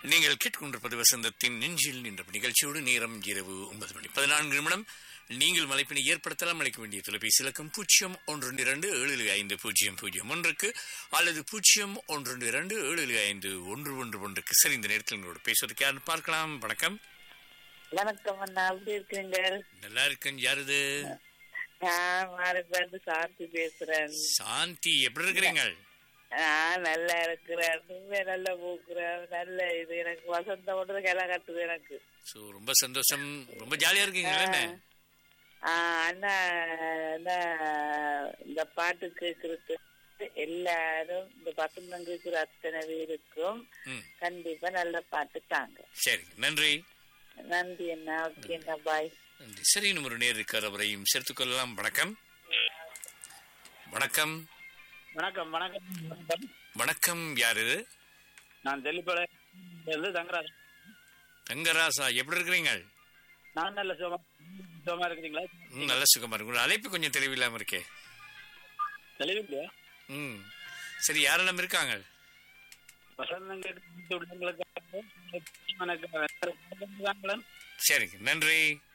நீங்கள் கேட்டுக்கொண்டிருப்பது வசந்தத்தின் நெஞ்சில் நின்ற நிகழ்ச்சியோடு நேரம் இரவு ஒன்பது மணி பதினான்கு நிமிடம் நீங்கள் மலைப்பினை ஏற்படுத்தலாம் அழைக்க வேண்டிய தொலைபேசி இலக்கம் பூஜ்ஜியம் ஒன்று இரண்டு ஏழு ஐந்து பூஜ்ஜியம் பூஜ்ஜியம் ஒன்றுக்கு அல்லது பூஜ்ஜியம் ஒன்று இரண்டு ஏழு ஐந்து ஒன்று ஒன்று ஒன்றுக்கு சரி இந்த நேரத்தில் எங்களோட பேசுவதற்கு யாருன்னு பார்க்கலாம் வணக்கம் வணக்கம் அண்ணா எப்படி இருக்கீங்க நல்லா இருக்கேன் யாருது நான் மாறுபேருந்து சாந்தி பேசுறேன் சாந்தி எப்படி இருக்கிறீங்க நான் நல்லா இருக்கிறேன் நீங்க நல்லா போக்குறேன் நல்ல இது எனக்கு வசந்த ஒன்று கிளை கட்டுது எனக்கு ஸோ ரொம்ப சந்தோஷம் ரொம்ப ஜாலியா இருக்கீங்களா என்ன ஆஹ் அண்ணா அண்ணா இந்த பாட்டு கேட்கறது எல்லாரும் இந்த பசங்க கேட்கிற அத்தனை பேருக்கும் ம் கண்டிப்பா நல்ல பாட்டு தாங்க சரி நன்றி நன்றி அண்ணா ஓகே அண்ணா பாய் நன்றி சரி இன்னும் ஒரு நேர் இருக்கார் அவரையும் சேர்த்துக் கொள்ளலாம் வணக்கம் வணக்கம் வணக்கம் வணக்கம் வணக்கம். வணக்கம் யாரு இது நான் தெல்லிப்பாளையம் தங்கராஜ் தங்கராசா எப்படி இருக்கிறீங்க நான் நல்ல சுகமா சுகமா இருக்கிறீங்களா ம், நல்ல சுகமா இருக்கு உங்க அழைப்பு கொஞ்சம் தெளிவில்லாம இருக்கே தெளிவில்லையா ம் சரி யாரெல்லாம் இருக்காங்க வசந்தங்களுக்கு உள்ளவங்களுக்காக எனக்கு வேற தாங்களேன் சரிங்க நன்றி